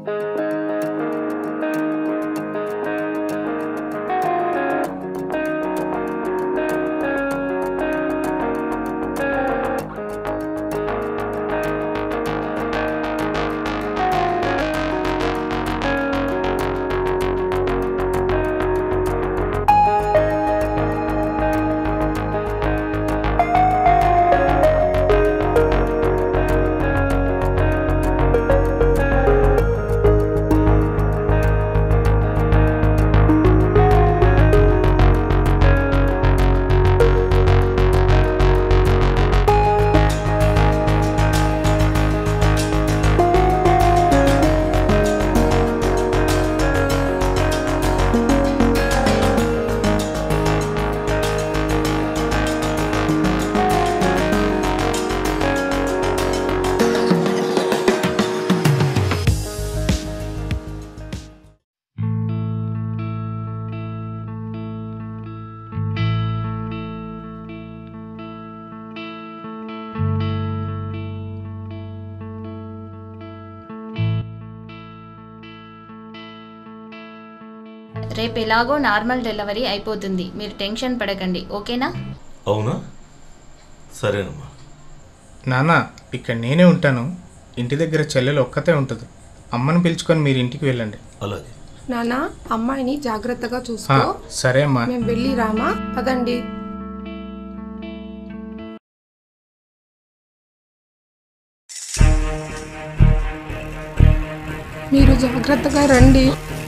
రేపు ఎలాగో normal delivery అయిపోతుంది మీరు టెన్షన్ పడకండి ఓకేనా అవునా సరేనమ్మా నాన్న ఇక్కడ నేనే ఉంటాను ఇంటి దగ్గర చెల్లెలు ఒక్కతే ఉంటుంది అమ్మని పిలుచుకొని మీరు ఇంటికి వెళ్ళండి అలాగే నాన్న అమ్మాయిని జాగ్రత్తగా ఆ, చూసుకో సరే అమ్మా మేము వెళ్ళి రామా పదండి మీరు జాగ్రత్తగా రండి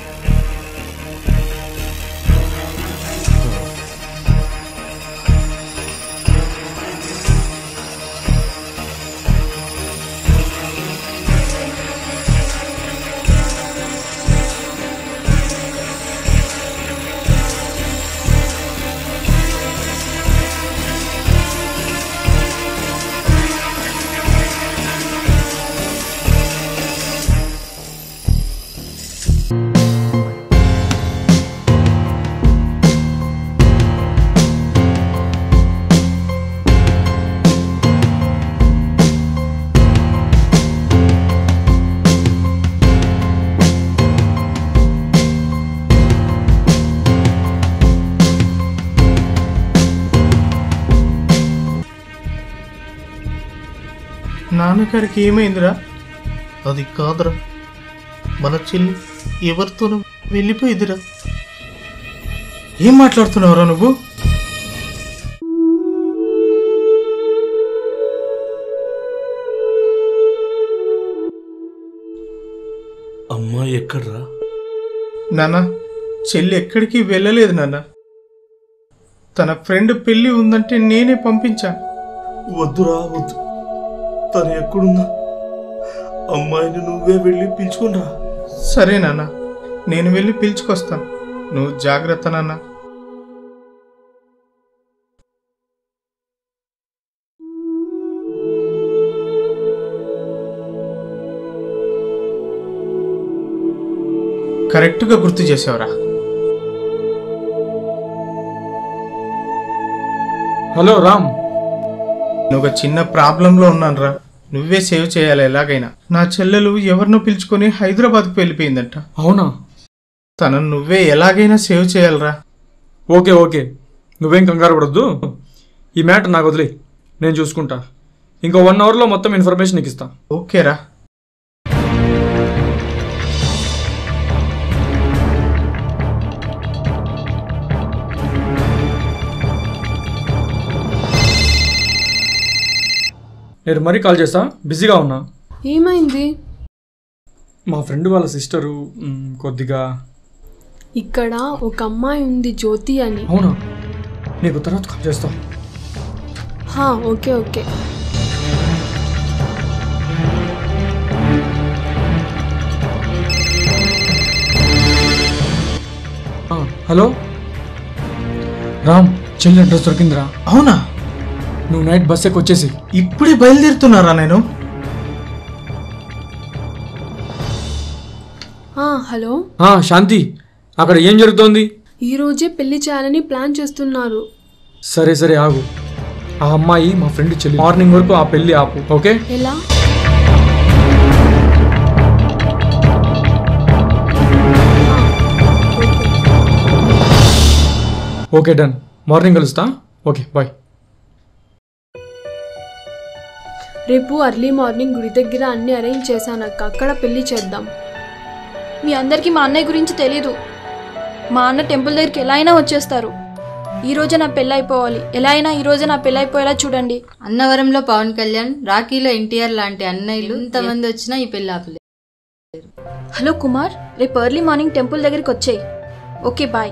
నాన్నగారికి ఏమైందిరా అది కాదురా మన చెల్లి ఎవరితోనూ వెళ్ళిపోయిందిరా ఏం మాట్లాడుతున్నావురా నువ్వు అమ్మా ఎక్కడ్రా నాన్న చెల్లి ఎక్కడికి వెళ్ళలేదు నాన్న తన ఫ్రెండ్ పెళ్ళి ఉందంటే నేనే పంపించాను వద్దురా వద్దు తను ఎక్కడుందా అమ్మాయిని నువ్వే వెళ్ళి పిలుచుకుని రా సరే నాన్న నేను వెళ్ళి పిలుచుకొస్తాను నువ్వు జాగ్రత్త నాన్న కరెక్ట్గా గుర్తు చేసావురా హలో రామ్ నేను ఒక చిన్న ప్రాబ్లంలో ఉన్నాను రా నువ్వే సేవ్ చేయాలి ఎలాగైనా నా చెల్లెలు ఎవరినో పిలుచుకొని హైదరాబాద్కు వెళ్ళిపోయిందంట అవునా తనను నువ్వే ఎలాగైనా సేవ్ చేయాలిరా ఓకే ఓకే నువ్వేం కంగారు పడొద్దు ఈ మ్యాటర్ నాకు వదిలే నేను చూసుకుంటా ఇంకో వన్ అవర్లో మొత్తం ఇన్ఫర్మేషన్ నీకు ఇస్తా ఓకేరా నేను మరీ కాల్ చేస్తా బిజీగా ఉన్నా ఏమైంది మా ఫ్రెండ్ వాళ్ళ సిస్టరు మ్, కొద్దిగా ఇక్కడ ఒక అమ్మాయి ఉంది జ్యోతి అని అవునా నీకు తర్వాత కాల్ చేస్తా హా ఓకే ఓకే ఆ, హలో రామ్ చెల్లి అడ్రస్ దొరికిందిరా అవునా నువ్వు నైట్ బస్ ఎక్కి వచ్చేసి ఇప్పుడే బయలుదేరుతున్నారా నేను ఆ, హలో ఆ, శాంతి అక్కడ ఏం జరుగుతోంది ఈ రోజే పెళ్లి చేయాలని ప్లాన్ చేస్తున్నారు సరే సరే ఆగు ఆ అమ్మాయి మా ఫ్రెండ్ చెల్లి మార్నింగ్ వరకు ఆ పెళ్లి ఆపు ఓకే ఎలా ఓకే డన్ మార్నింగ్ కలుస్తా ఓకే బాయ్ రేపు అర్లీ మార్నింగ్ గుడి దగ్గర అన్ని అరేంజ్ చేశానక్క అక్కడ పెళ్లి చేద్దాం మీ అందరికీ మా అన్నయ్య గురించి తెలీదు మా అన్న టెంపుల్ దగ్గరికి ఎలా అయినా వచ్చేస్తారు ఈ రోజే నా పెళ్ళి అయిపోవాలి ఎలా అయినా ఈ రోజే నా పెళ్ళి అయిపోయేలా చూడండి అన్నవరంలో పవన్ కళ్యాణ్ రాఖీలో ఎన్టీఆర్ లాంటి అన్నయ్యలు ఎంతమంది వచ్చినా ఈ పెళ్లి ఆపలేదు హలో కుమార్ రేపు ఎర్లీ మార్నింగ్ టెంపుల్ దగ్గరికి వచ్చేయి ఓకే బాయ్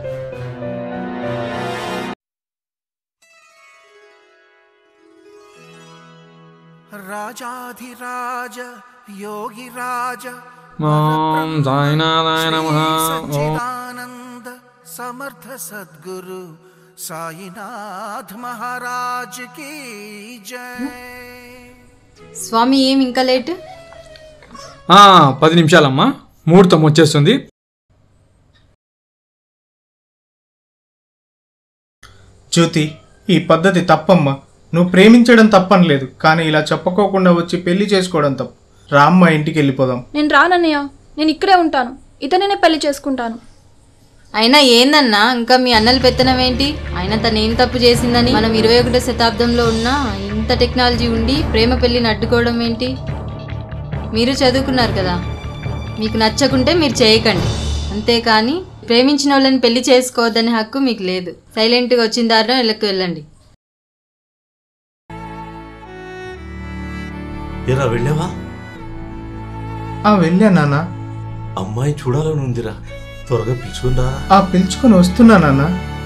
రాజాధిరాజ యోగిరాజ ఓం సాయినాథాయ నమః ఓం సచ్చిదానంద సమర్థ సద్గురు సాయినాథ్ మహారాజ్ కీ జై స్వామి ఏం ఇంకా లేట్ ఆ, పది నిమిషాలమ్మా ముహూర్తం వచ్చేస్తుంది జ్యోతి ఈ పద్ధతి తప్పమ్మా నువ్వు ప్రేమించడం తప్పనలేదు కానీ ఇలా చెప్పుకోకుండా వచ్చి పెళ్లి చేసుకోవడం తప్పు రామ్మ ఇంటికి వెళ్ళిపోదాం నేను రానన్నయ్య నేను ఇక్కడే ఉంటాను ఇతనే పెళ్లి చేసుకుంటాను అయినా ఏందన్నా ఇంకా మీ అన్నల పెత్తనం ఏంటి అయినా తను ఏం తప్పు చేసిందని మనం ఇరవై ఒకటో శతాబ్దంలో ఉన్న ఇంత టెక్నాలజీ ఉండి ప్రేమ పెళ్లిని అడ్డుకోవడం ఏంటి మీరు చదువుకున్నారు కదా మీకు నచ్చకుంటే మీరు చేయకండి అంతేకాని ప్రేమించిన వాళ్ళని పెళ్లి చేసుకోవద్దనే హక్కు మీకు లేదు సైలెంట్గా వచ్చిన దారిలో ఇళ్ళకి వెళ్ళండి ఎరా వెళ్ళావా ఆ వెళ్ళా నాన్న అమ్మాయి చూడాలని ఉందిరా త్వరగా పిలుచుకుని రారా ఆ పిలుచుకొని వస్తున్నా నాన్న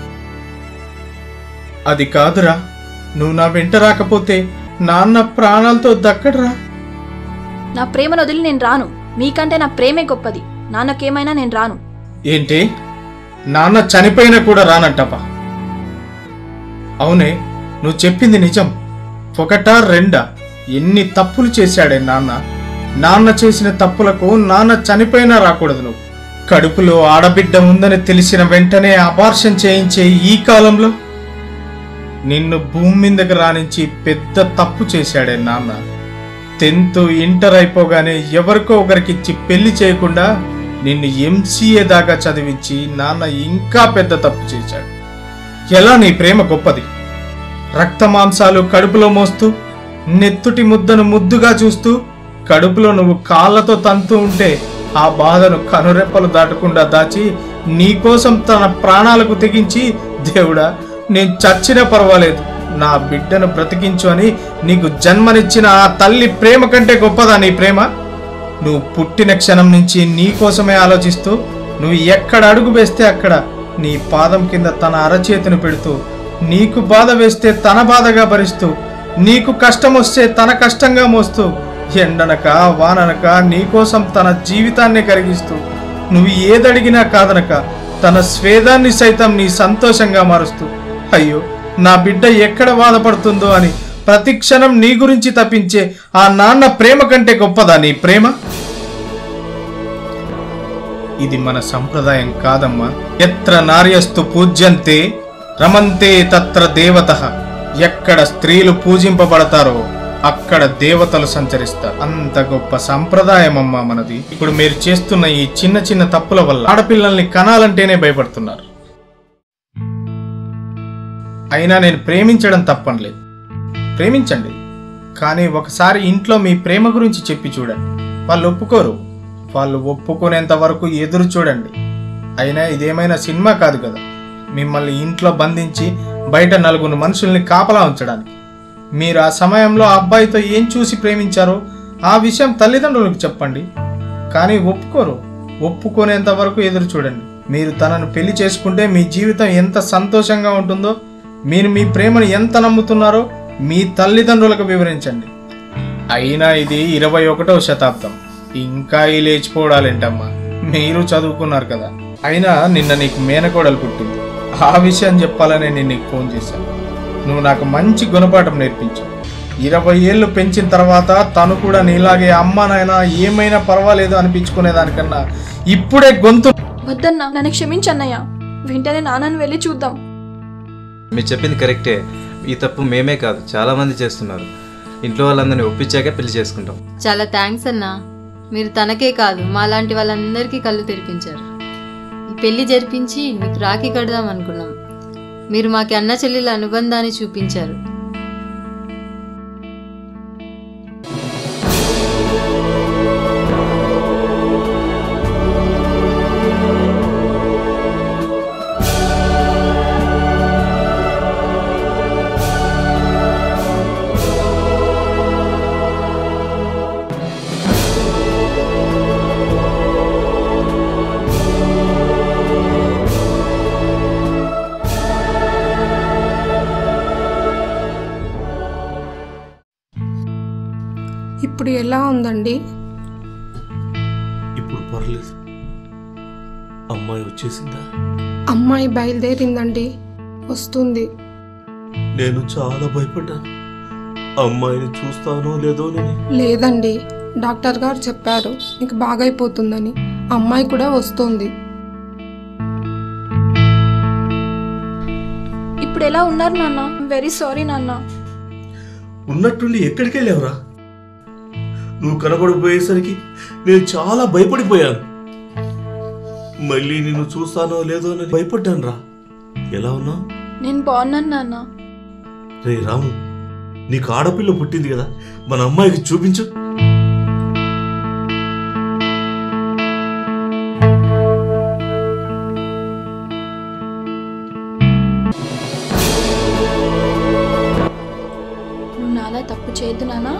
అది కాదురా నువ్వు నా వెంట రాకపోతే నాన్న ప్రాణాలతో దక్కడరా నా ప్రేమను వదిలి నేను రాను మీకంటే నా ప్రేమే గొప్పది నాన్నకేమైనా నేను రాను ఏంటి నాన్న చనిపోయినా కూడా రానంటపా అవునే నువ్వు చెప్పింది నిజం ఒకటా రెండా ఎన్ని తప్పులు చేశాడే నాన్న నాన్న చేసిన తప్పులకు నాన్న చనిపోయినా రాకూడదు నువ్వు కడుపులో ఆడబిడ్డ ఉందని తెలిసిన వెంటనే అబార్షన్ చేయించే ఈ కాలంలో నిన్ను భూమి మీదకి రానించి పెద్ద తప్పు చేశాడే నాన్న టెన్త్ ఇంటర్ అయిపోగానే ఎవరికో ఒకరికిచ్చి పెళ్లి చేయకుండా నిన్ను ఎంసీఏ దాకా చదివించి నాన్న ఇంకా పెద్ద తప్పు చేశాడు ఎలా నీ ప్రేమ గొప్పది రక్త మాంసాలు కడుపులో మోస్తూ నెత్తుటి ముద్దను ముద్దుగా చూస్తూ కడుపులో నువ్వు కాళ్ళతో తంతూ ఉంటే ఆ బాధను కనురెప్పలు దాటకుండా దాచి నీకోసం తన ప్రాణాలకు తెగించి దేవుడా నేను చచ్చినా పర్వాలేదు నా బిడ్డను బ్రతికించు అని నీకు జన్మనిచ్చిన ఆ తల్లి ప్రేమ కంటే గొప్పదా నీ ప్రేమ నువ్వు పుట్టిన క్షణం నుంచి నీ కోసమే ఆలోచిస్తూ నువ్వు ఎక్కడ అడుగు వేస్తే అక్కడ నీ పాదం కింద తన అరచేతిని పెడుతూ నీకు బాధ వేస్తే తన బాధగా భరిస్తూ నీకు కష్టం వస్తే తన కష్టంగా మోస్తూ ఎండనక వాననక నీకోసం తన జీవితాన్ని కరిగిస్తూ నువ్వు ఏదడిగినా కాదనక తన స్వేదాన్ని సైతం నీ సంతోషంగా మారుస్తూ అయ్యో నా బిడ్డ ఎక్కడ బాధపడుతుందో అని ప్రతి క్షణం నీ గురించి తప్పించే ఆ నాన్న ప్రేమ కంటే గొప్పదా నీ ప్రేమ ఇది మన సంప్రదాయం కాదమ్మా ఎత్ర నార్యస్తు పూజ్యంతే రమంతే తత్ర దేవత ఎక్కడ స్త్రీలు పూజింపబడతారో అక్కడ దేవతలు సంచరిస్తారు అంత గొప్ప సంప్రదాయం అమ్మా మనది ఇప్పుడు మీరు చేస్తున్న ఈ చిన్న చిన్న తప్పుల వల్ల ఆడపిల్లల్ని కనాలంటేనే భయపడుతున్నారు అయినా నేను ప్రేమించడం తప్పనలేదు ప్రేమించండి కానీ ఒకసారి ఇంట్లో మీ ప్రేమ గురించి చెప్పి చూడండి వాళ్ళు ఒప్పుకోరు వాళ్ళు ఒప్పుకునేంత వరకు ఎదురు చూడండి అయినా ఇదేమైనా సినిమా కాదు కదా మిమ్మల్ని ఇంట్లో బంధించి బయట నలుగురు మనుషుల్ని కాపలా ఉంచడానికి మీరు ఆ సమయంలో ఆ అబ్బాయితో ఏం చూసి ప్రేమించారో ఆ విషయం తల్లిదండ్రులకు చెప్పండి కానీ ఒప్పుకోరు ఒప్పుకునేంత వరకు ఎదురు చూడండి మీరు తనను పెళ్లి చేసుకుంటే మీ జీవితం ఎంత సంతోషంగా ఉంటుందో మీరు మీ ప్రేమను ఎంత నమ్ముతున్నారో మీ తల్లిదండ్రులకు వివరించండి అయినా ఇది ఇరవై ఒకటవ శతాబ్దం ఇంకా ఈ లేచిపోవడాలేంటమ్మా మీరు చదువుకున్నారు కదా అయినా నిన్న నీకు మేనకోడలు పుట్టింది ఆ విషయం చెప్పాలని నేను నీకు ఫోన్ చేశాను నువ్వు నాకు మంచి గుణపాఠం నేర్పించావు ఇరవై ఏళ్ళు పెంచిన తర్వాత తను కూడా నీలాగే అమ్మ నాయన ఏమైనా పర్వాలేదు అనిపించుకునే దానికన్నా ఇప్పుడే గొంతు వద్దన్నా నన్ను క్షమించన్నయ్య వెంటనే నాన్నని వెళ్ళి చూద్దాం మీరు చెప్పింది కరెక్టే ఈ తప్పు మేమే కాదు చాలా మంది చేస్తున్నారు ఇంట్లో వాళ్ళందరినీ ఒప్పించాక పెళ్లి చేసుకుంటాం చాలా థ్యాంక్స్ అన్నా మీరు తనకే కాదు మాలాంటి వాళ్ళందరికీ కళ్ళు తెరిపించారు ఈ పెళ్లి జరిపించి మీకు రాఖీ కడదాం అనుకున్నాం మీరు మాకి అన్న చెల్లెల అనుబంధాన్ని చూపించారు ఇప్పుడు ఎలా ఉందండి ఇప్పుడు పర్లేదు అమ్మాయి వచ్చేసిందా అమ్మాయి బయలుదేరిందండి వస్తుంది నేను చాలా భయపడ్డాను అమ్మాయిని చూస్తానో లేదోనని లేదండి డాక్టర్ గారు చెప్పారు నీకు బాగైపోతుందని అమ్మాయి కూడా వస్తుంది ఇప్పుడు ఎలా ఉన్నారు నాన్న వెరీ సారీ నాన్న ఉన్నట్టుండి ఎక్కడికి వెళ్ళావురా నువ్వు కనబడిపోయేసరికి నేను చాలా భయపడిపోయాను మళ్ళీ నిన్ను చూస్తానో లేదో అని భయపడ్డాను రా ఎలా ఉన్నావు నేను బాగున్నాను నాన్న రే రాము నీకు ఆడపిల్ల పుట్టింది కదా మన అమ్మాయికి చూపించు నువ్వు నాలా తప్పు చేయొద్దు నాన్న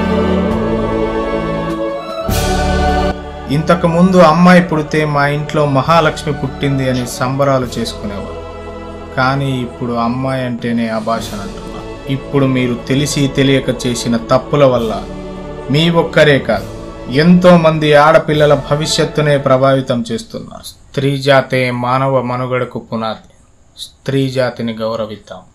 ఇంతకు ముందు అమ్మాయి పుడితే మా ఇంట్లో మహాలక్ష్మి పుట్టింది అని సంబరాలు చేసుకునేవారు కానీ ఇప్పుడు అమ్మాయి అంటేనే అభాషణ అంటున్నారు ఇప్పుడు మీరు తెలిసి తెలియక చేసిన తప్పుల వల్ల మీ ఒక్కరే కాదు ఎంతో మంది ఆడపిల్లల భవిష్యత్తునే ప్రభావితం చేస్తున్నారు స్త్రీ జాతే మానవ మనుగడకు పునాది స్త్రీ జాతిని గౌరవిద్దాం